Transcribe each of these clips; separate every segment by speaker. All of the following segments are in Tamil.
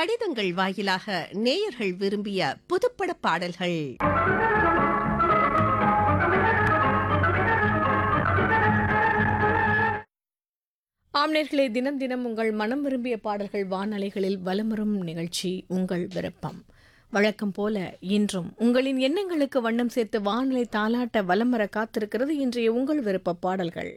Speaker 1: கடிதங்கள் வாயிலாக நேயர்கள் விரும்பிய புதுப்பட பாடல்கள்
Speaker 2: ஆம்நேர்களே தினம் தினம் உங்கள் மனம் விரும்பிய பாடல்கள் வானலைகளில் வலமரும் நிகழ்ச்சி உங்கள் விருப்பம் வழக்கம் போல இன்றும் உங்களின் எண்ணங்களுக்கு வண்ணம் சேர்த்து வானலை தாலாட்ட வலம் வர காத்திருக்கிறது இன்றைய உங்கள் விருப்ப பாடல்கள்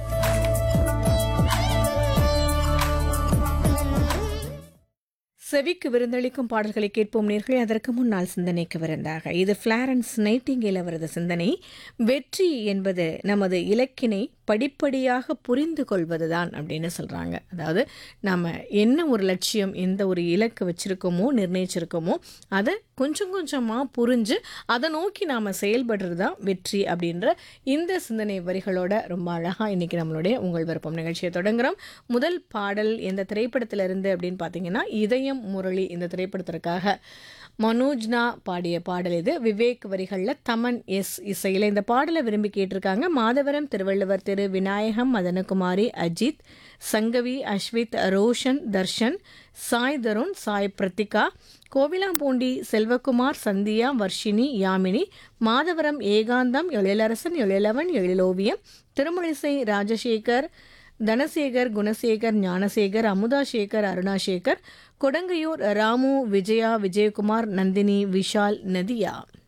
Speaker 2: செவிக்கு விருந்தளிக்கும் பாடல்களை கேட்போம் நேர்கள் அதற்கு முன்னால் சிந்தனைக்கு விருந்தாக இது பிளாரன்ஸ் நைட்டிங்கேல் அவரது சிந்தனை வெற்றி என்பது நமது இலக்கினை படிப்படியாக புரிந்து கொள்வதுதான் அப்படின்னு சொல்கிறாங்க அதாவது நம்ம என்ன ஒரு லட்சியம் எந்த ஒரு இலக்கு வச்சுருக்கோமோ நிர்ணயிச்சிருக்கோமோ அதை கொஞ்சம் கொஞ்சமாக புரிஞ்சு அதை நோக்கி நாம் செயல்படுறது தான் வெற்றி அப்படின்ற இந்த சிந்தனை வரிகளோட ரொம்ப அழகாக இன்றைக்கி நம்மளுடைய உங்கள் விருப்பம் நிகழ்ச்சியை தொடங்குகிறோம் முதல் பாடல் எந்த திரைப்படத்தில் இருந்து அப்படின்னு பார்த்தீங்கன்னா இதயம் முரளி இந்த திரைப்படத்திற்காக மனோஜ்னா பாடிய பாடல் இது விவேக் வரிகளில் தமன் எஸ் இசையில் இந்த பாடலை விரும்பி கேட்டிருக்காங்க மாதவரம் திருவள்ளுவர் திரு விநாயகம் மதனகுமாரி அஜித் சங்கவி அஸ்வித் ரோஷன் தர்ஷன் சாய் தருண் சாய் பிரத்திகா கோவிலாம்பூண்டி செல்வகுமார் சந்தியா வர்ஷினி யாமினி மாதவரம் ஏகாந்தம் எழிலரசன் எழிலவன் எழிலோவியம் திருமழிசை ராஜசேகர் தனசேகர் குணசேகர் ஞானசேகர் அமுதாசேகர் அருணாசேகர் கொடங்கையூர் ராமு விஜயா விஜயகுமார் நந்தினி விஷால் நதியா